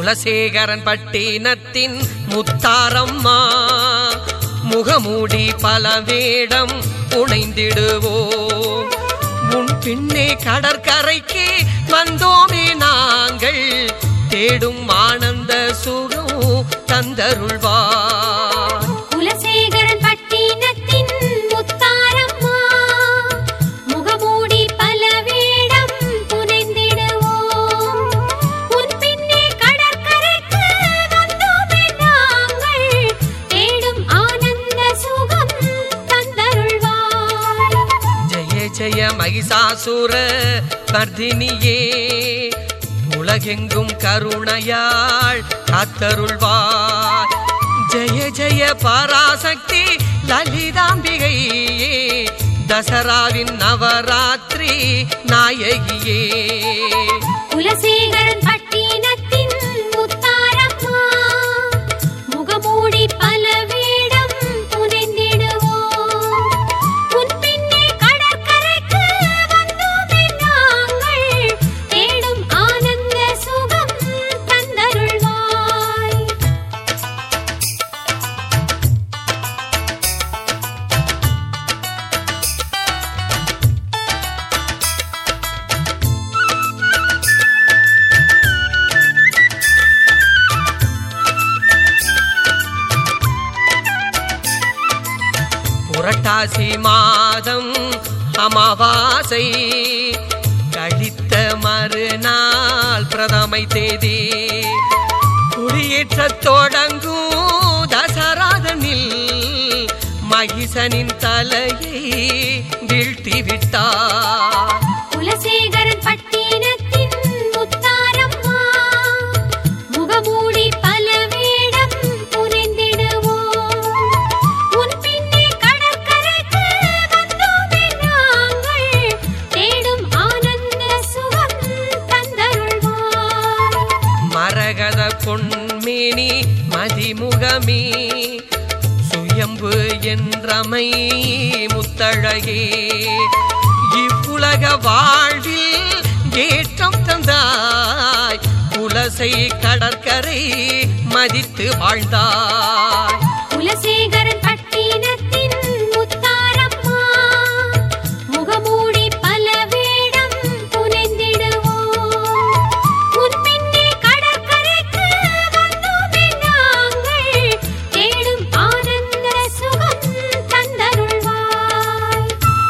குலசேகரன் பட்டினத்தின் முத்தாரம்மா முகமூடி பல வேடம் புனைந்திடுவோம் உன் பின்னே கடற்கரைக்கு வந்தோமே நாங்கள் தேடும் ஆனந்த சுகம் தந்தருள்வார் குலசேகரன் பட்டினத்தின் முத்தாரம்மா முகமூடி பல வேடம் புனைந்திடுவோம் உன் பின்னே கடற்கரைக்கு வந்தோமே நாங்கள் தேடும் ஆனந்த சுகம் தந்தருள்வாய் ஜெய ஜெய மகிஷாசுர மர்தினியே உலகெங்கும் கருணையாள் காத்தருள்வார் ஜெய ஜெய பராசக்தி லலிதாம்பிகையே தசராவின் நவராத்திரி நாயகியே குலசேகரன் பட்டினத்தின் முத்தாரம்மா முகமூடி பல வேடம் புனைந்திடுவோம் உன் பின்னே கடற்கரைக்கு வந்தோமே நாங்கள் தேடும் ஆனந்த சுகம் தந்தருள்வாய் புரட்டாசி மாதம் அமாவாசை கழித்த மறுநாள் பிரதமை தேதி குடியேற்றத் தொடங்கும் தசராதனில் மகிஷனின் தலையை வீழ்த்தி விட்டார் குலசேகரன் பட்டினத்தின் முத்தாரம்மா முகமூடி பல வேடம் புனைந்திடுவோம் உன் பின்னே கடற்கரைக்கு வந்தோமே நாங்கள் தேடும் ஆனந்த சுகம் தந்தருள்வாய் மரகத பொன்மேனி மதிமுகமே சுயம்பு என்றமை முத்தழகே இவ்வுலக வாழ்வில் ஏற்றம் தந்தாய் குலசை கடற்கரை மதித்து வாழ்ந்தாய் குலசேகரன் பட்டினத்தின் முத்தாரம்மா முகமூடி பல வேடம் புனைந்திடுவோம் உன் பின்னே கடற்கரைக்கு வந்தோமே நாங்கள் தேடும் ஆனந்த சுகம் தந்தருள்வாய்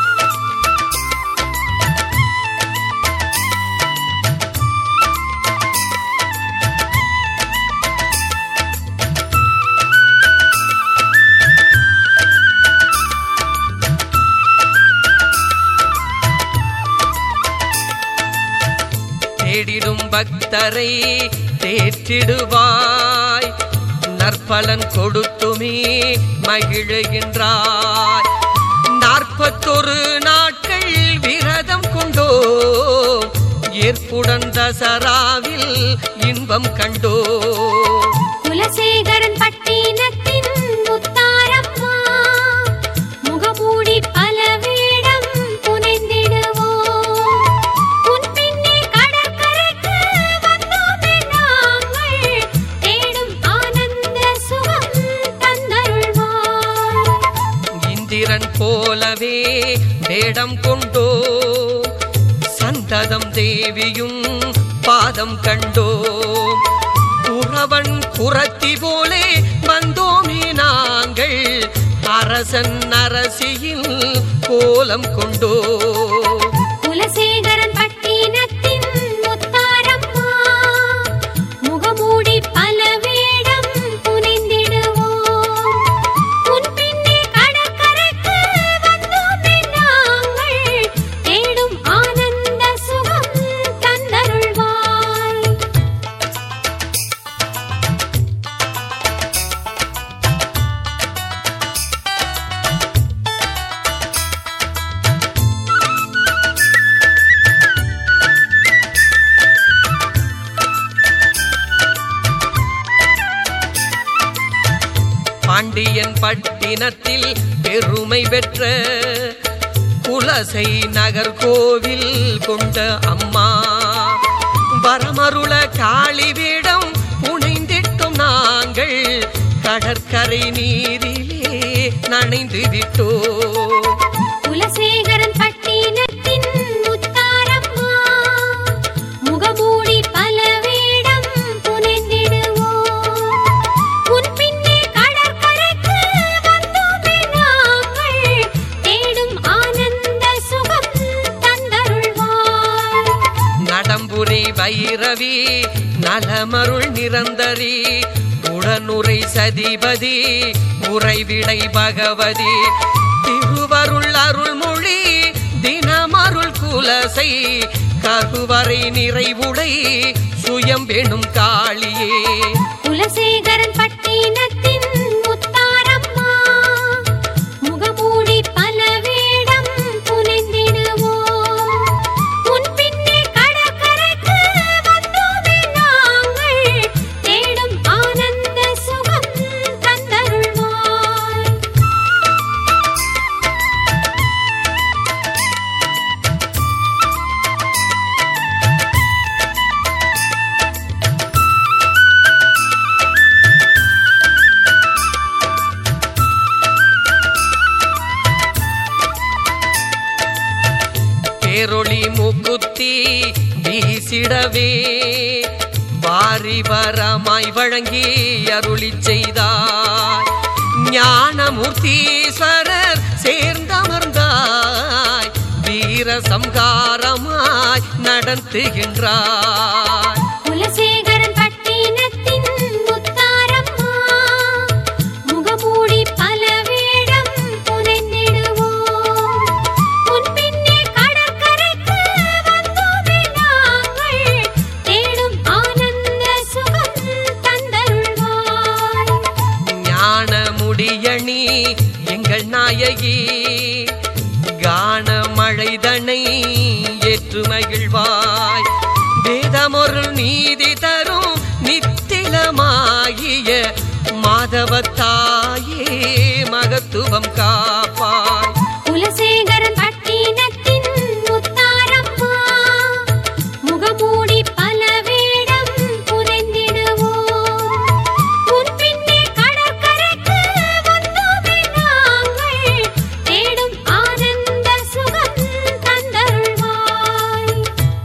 தேடிடும் பக்தரை தேற்றிடுவாய் நற்பலன் கொடுத்துமே மகிழுகின்றாய் நாற்பத்தொரு நாட்கள் விரதம் கொண்டோ ஏற்புடன் தசராவில் இன்பம் கண்டோ குலசேகரன் பட்டினத்தின் முத்தாரம்மா முகமூடி பல வேடம் புனைந்திடுவோம் உன் பின்னே கடற்கரைக்கு வந்தோமே நாங்கள் தேடும் ஆனந்த சுகம் தந்தருள்வாய் இந்திரன் போலவே வேடம் கொண்டோ சந்ததம் தேவியும் பாதம் கண்டோ குறவன் குரத்தி போலே வந்தோமே நாங்கள் அரசன் அரசியின் கோலம் கொண்டோ குலசேகரன் பட்டினத்தின் முத்தாரம்மா முகமூடி பல வேடம் புனைந்திடுவோம் உன் பின்னே கடற்கரைக்கு வந்தோமே நாங்கள் தேடும் ஆனந்த சுகம் தந்தருள்வாய் பாண்டியன் பட்டினத்தில் பெருமை பெற்ற குலசை நகர் கோவில் கொண்ட அம்மா வரமருள காளி வேடம் கடற்கரை நீரிலே நனைந்து விட்டோ குலசேகரன் பட்டினத்தின் முத்தாரம்மா முகமூடி பல வேடம் புனைந்திடுவோம் உன் பின்னே கடற்கரைக்கு வந்தோமே நாங்கள் தேடும் ஆனந்த சுகம் தந்தருள்வாய் நடம்புரை வைரவி நலமருள் நிரந்தரி உடனுரை சதிபதி உறைவிடை பகவதி திருவருள் அருள்மொழி தினமருள் குலசை கருவறை நிறைவுடை சுயம் வேணும் காளியே குலசேகரன் பட்டினத்தின் முத்தாரம்மா முகமூடி பல வேடம் புனைந்திடுவோம் உன் பின்னே கடற்கரைக்கு வந்தோமே நாங்கள் தேடும் ஆனந்த சுகம் தந்தருள்வாய் பேரொளி மூக்குத்தி வீசிடவே வாரி வரமாய் வழங்கி அருளி செய்தாய் ஞானமூர்த்தீஸ்வரர் சேர்ந்தமர்ந்தாய் வீர சம்காரமாய் நடத்துகின்றாய் குலசேகரன் பட்டினத்தின் முத்தாரம்மா முகமூடி பல வேடம் புனைந்திடுவோம் உன் பின்னே கடற்கரைக்கு வந்தோமே நாங்கள் தேடும் ஆனந்த சுகம் தந்தருள்வாய் ஞான முடியணி எங்கள் நாயகி கான மழைதனை ஏற்று மகிழ்வாய் வேதமொருள் நீதி தரும் நித்திலமாகிய மாதவத்தாயே மகத்துவம் காப்பாய் குலசேகரன் பட்டினத்தின் முத்தாரம்மா முகமூடி பல வேடம் புனைந்திடுவோம் உன் பின்னே கடற்கரைக்கு வந்தோமே நாங்கள் தேடும் ஆனந்த சுகம் தந்தருள்வாய்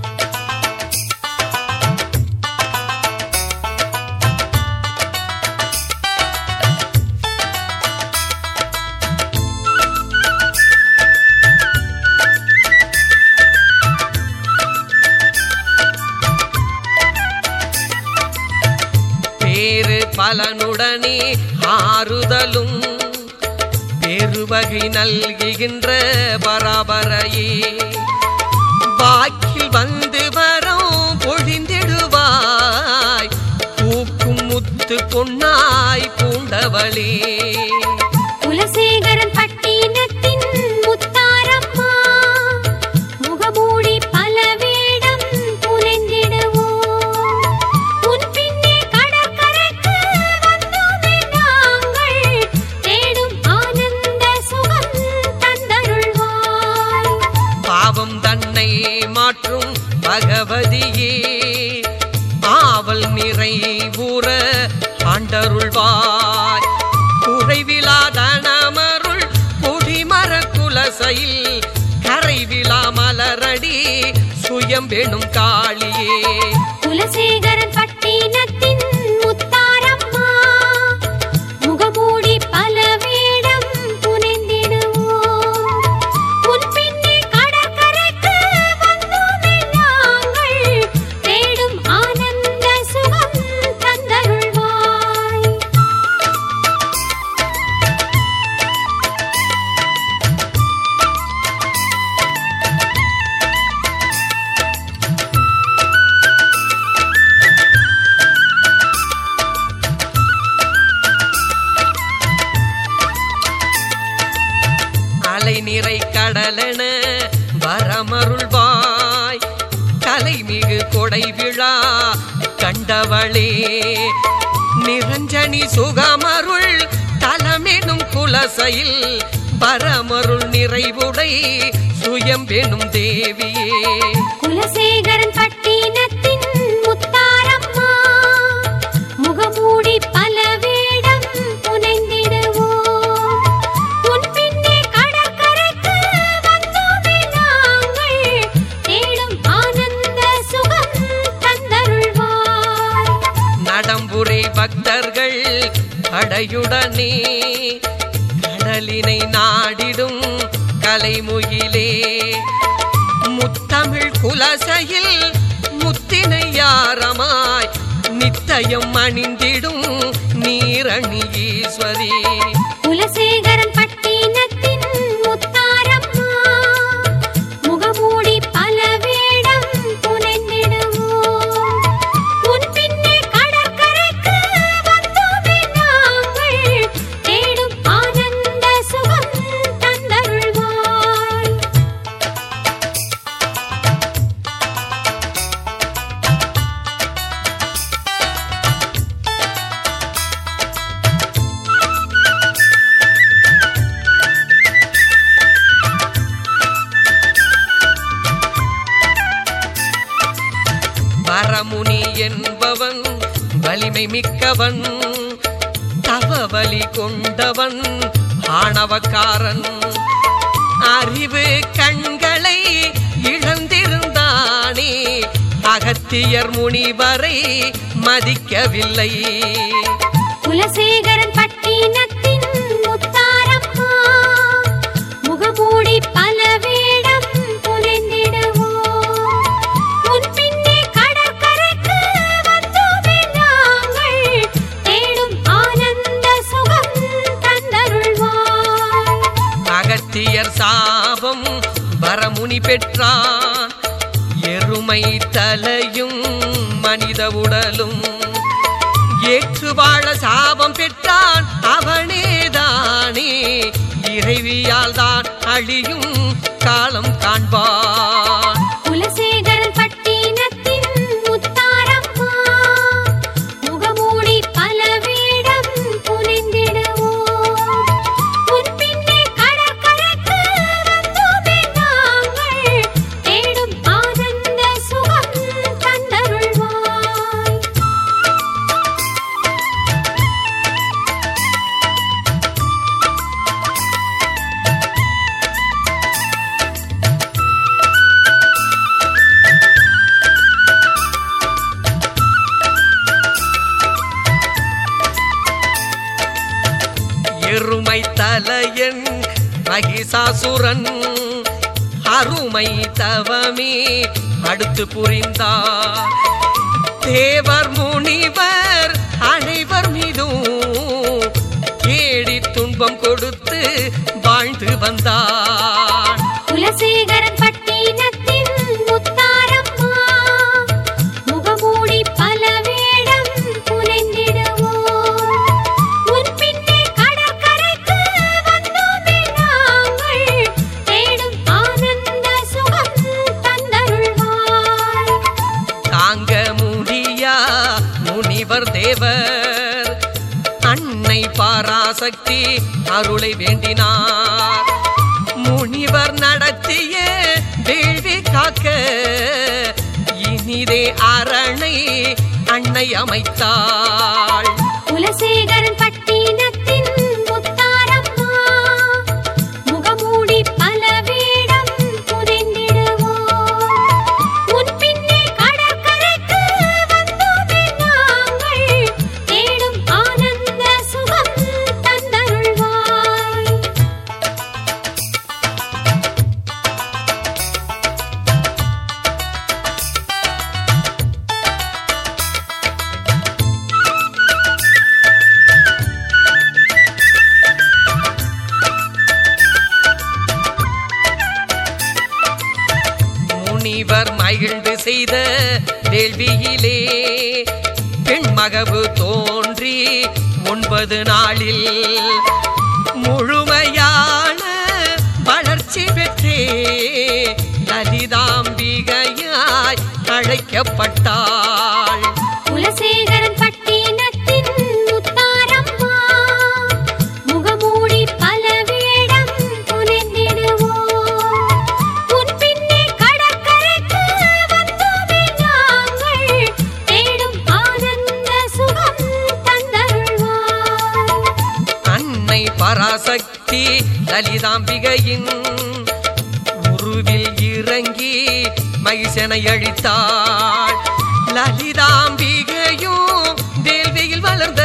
பேரு பலனுடனே ஆறுதலும் பெருவகை நல்குகின்ற பராபரையே வாக்கில் வந்து வரும் பொழிந்திடுவாய் பூக்கும் முத்து பொன்னாய் பூண்டவளே குலசேகரன் பட்டினத்தின் முத்தாரம்மா முகமூடி பல வேடம் புனைந்திடுவோம் உன் பின்னே கடற்கரைக்கு வந்தோமே நாங்கள் தேடும் ஆனந்த சுகம் தந்தருள்வாய் பாவம் தன்னை மாற்றும் பகவதியே ஆவல் நிறைவுற ஆண்டருள்வாய் குறைவிலாதனமருள் குடிமர குலசையில் கரைவிழா மலரடி சுயம் வேணும் காளியே குலசேகரன் பட்டினத்தின் முத்தாரம்மா முகமூடி பல வேடம் புனைந்திடுவோம் உன் பின்னே கடற்கரைக்கு வந்தோமே நாங்கள் தேடும் ஆனந்த சுகம் தந்தருள்வாய் அலை நிறை கடலென வரமருள்வாய் கலைமிகு கொடை விழா கண்டவளே நிரஞ்சனி சுகமருள் தலமெனும் குலசையில் பரமருள் நிறைவுடை சுயம் வெனும் தேவியே குலசேகரன் பட்டினத்தின் முத்தாரம்மா முகமூடி பல வேடம் பக்தர்கள் படையுடனே கடலினை நாடிடும் கலைமுகிலே முத்தமிழ் குலசையில் முத்தினையாரமாய் நித்தயம் அணிந்திடும் நீரணி ஈஸ்வரி குலசேகரன் பட்டினத்தின் முத்தாரம்மா முகமூடி பல வேடம் புனைந்திடுவோம் உன் பின்னே கடற்கரைக்கு வந்தோமே நாங்கள் தேடும் ஆனந்த சுகம் தந்தருள்வாய் வரமுனி என்பவன் வலிமை மிக்கவன் தவவலி கொண்டவன் ஆணவக்காரன் அறிவு கண்களை இழந்திருந்தானே அகத்தியர் முனிவரை மதிக்கவில்லை குலசேகரன் பட்டினத்தின் முத்தாரம்மா முகமூடி பல வேடம் புனைந்திடுவோம் உன் பின்னே கடற்கரைக்கு வந்தோமே நாங்கள் தேடும் ஆனந்த சுகம் தந்தருள்வாய் அகத்தியர் சாபம் வரமுனி பெற்றான் எருமை தலையும் மனித உடலும் ஏற்று வாழ சாபம் பெற்றான் அவனேதானே இறைவியால் தான் அழியும் காலம் காண்பான் குலசேகரன் பட்டினத்தின் முத்தாரம்மா முகமூடி பல வேடம் புனைந்திடுவோம் உன் பின்னே கடற்கரைக்கு வந்தோமே நாங்கள் தேடும் ஆனந்த சுகம் தந்தருள்வாய் எருமை தலையன் மகிஷாசுரன் அருமை தவமே அடுத்து புரிந்தார் தேவர் முனிவர் அனைவர் மீதும் கேடி துன்பம் கொடுத்து வாழ்ந்து வந்தான் குலசேகரன் பட்டினத்தின் முத்தாரம்மா முகமூடி பல வேடம் புனைந்திடுவோம் உன் பின்னே கடற்கரைக்கு வந்தோமே நாங்கள் தேடும் ஆனந்த சுகம் தந்தருள்வாய் தாங்க முடியா முனிவர் தேவர் அன்னை பாராசக்தி அருளை வேண்டினார் முனிவர் நடத்திய வேள்வி காக்க இனிதே அரணை அன்னை அமைத்தாள் குலசேகரன் பட்டினத்தின் முத்தாரம்மா முகமூடி பல வேடம் புனைந்திடுவோம் உன் பின்னே கடற்கரைக்கு வந்தோமே நாங்கள் தேடும் ஆனந்த சுகம் தந்தருள்வாய் முனிவர் மகிழ்ந்து செய்த வேள்வியிலே பெண்மகவு தோன்றி ஒன்பது நாளில் முழுமையான வளர்ச்சி பெற்றே லலிதாம்பிகையாய் அழைக்கப்பட்டாள் குலசேகரன் பட்டினத்தின் முத்தாரம்மா முகமூடி பல வேடம் புனைந்திடுவோம் உன் பின்னே கடற்கரைக்கு வந்தோமே நாங்கள் தேடும் ஆனந்த சுகம் தந்தருள்வாய் அன்னை பராசக்தி லலிதாம்பிகையின் உருவில் இறங்கி மகிஷனை அழித்தாள் லலிதாம்பிகையும் வேள்வியில் வள மலர்ந்த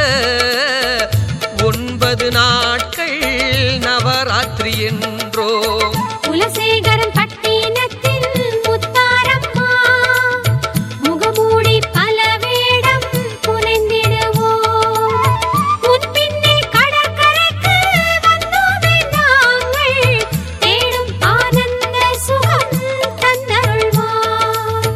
ஒன்பது நாட்கள் நவராத்திரி என்றோ குலசேகரன் பட்டினத்தின் முத்தாரம்மா முகமூடி பல வேடம் புனைந்திடுவோம் உன் பின்னே கடற்கரைக்கு வந்தோமே நாங்கள் தேடும் ஆனந்த சுகம் தந்தருள்வார்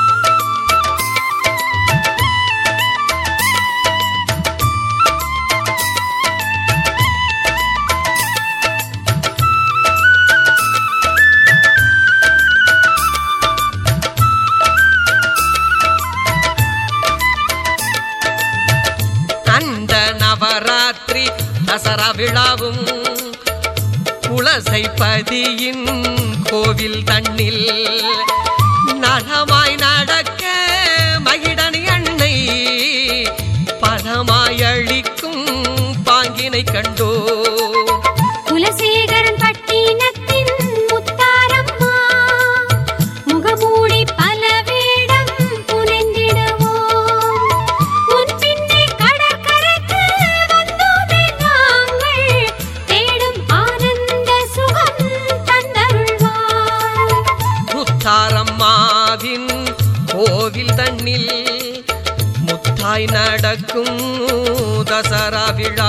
அந்த நவராத்திரி தசரா விழாவும் குலசைப்பதியின் கோவில் தன்னில் நலமாய் நடக்க மகிடனி அன்னை பலமாய் அளிக்கும் பாங்கினை கண்டோ குலசேகரன் பட்டினத்தின் முத்தாரம்மா முகமூடி பல வேடம் புனைந்திடுவோம் உன் பின்னே கடற்கரைக்கு வந்தோமே நாங்கள் தேடும் ஆனந்த சுகம் தந்தருள்வார் முத்தாரம்மாவின் கோவில் தன்னில் முத்தாய் நடக்கும் தசரா விழா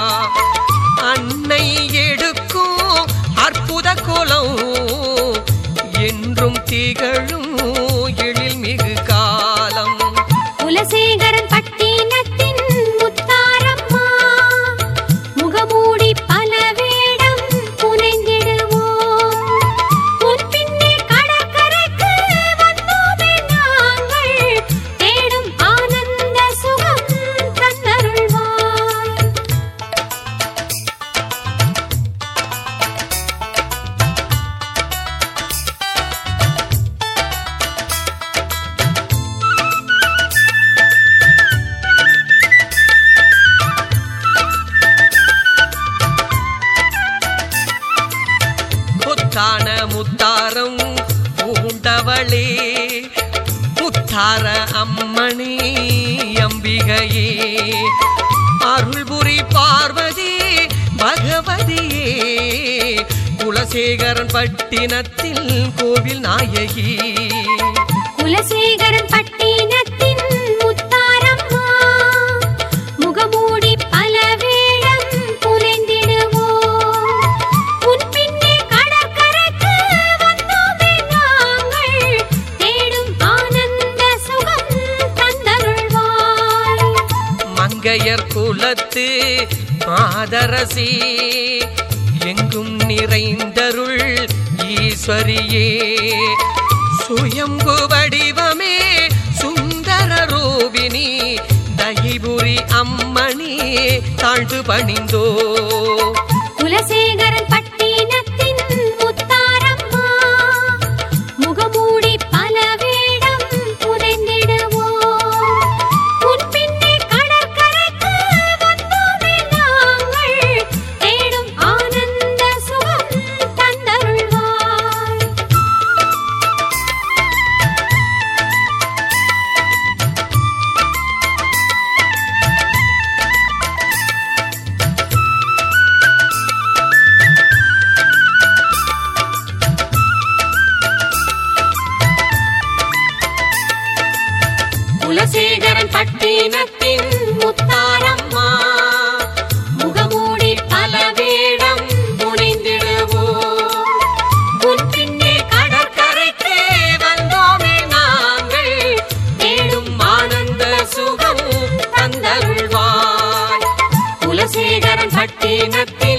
அன்னை எடுக்கும் அற்புத கோலம் என்றும் திகழும் எழில் மிகு காலம் குலசேகரன் பட்டினத்தின் முத்தாரம்மா முகமூடி பல வேடம் புனைந்திடுவோம் உன் பின்னே கடற்கரைக்கு வந்தோமே நாங்கள் தேடும் ஆனந்த சுகம் தந்தருள்வார் முத்தான முத்தாரம் பூண்டவளே முத்தார அம்மணி அம்பிகையே அருள்புரி பார்வதி பகவதியே குலசேகரன் பட்டினத்தில் கோவில் நாயகி குலசேகரன் பட்டினத்தின் முத்தாரம்மா முகமூடி பல வேடம் புனைந்திடுவோம் உன் பின்னே கடற்கரைக்கு வந்தோமே நாங்கள் தேடும் ஆனந்த சுகம் தந்தருள்வார் மங்கையர் குலத்து மாதரசி எங்கும் நிறைந்தருள் ஈஸ்வரியே சுயம்பு வடிவமே சுந்தர ரூபினி தயிபுரி அம்மணி தாழ்ந்து பணிந்தோ குலசேகரன் பட்டினத்தின் முத்தாரம்மா முகமூடி பல வேடம் புனைந்திடுவோம் உன் பின்னே கடற்கரைக்கு வந்தோமே நாங்கள் தேடும் ஆனந்த சுகம் தந்தருள்வார் குலசேகரன் பட்டினத்தின் முத்தாரம்மா முகமூடி பல வேடம் புனைந்திடுவோம் உன் பின்னே கடற்கரைக்கு வந்தோமே நாங்கள் தேடும் ஆனந்த சுகம் தந்தருள்வாய் குலசேகரன் பட்டினத்தின்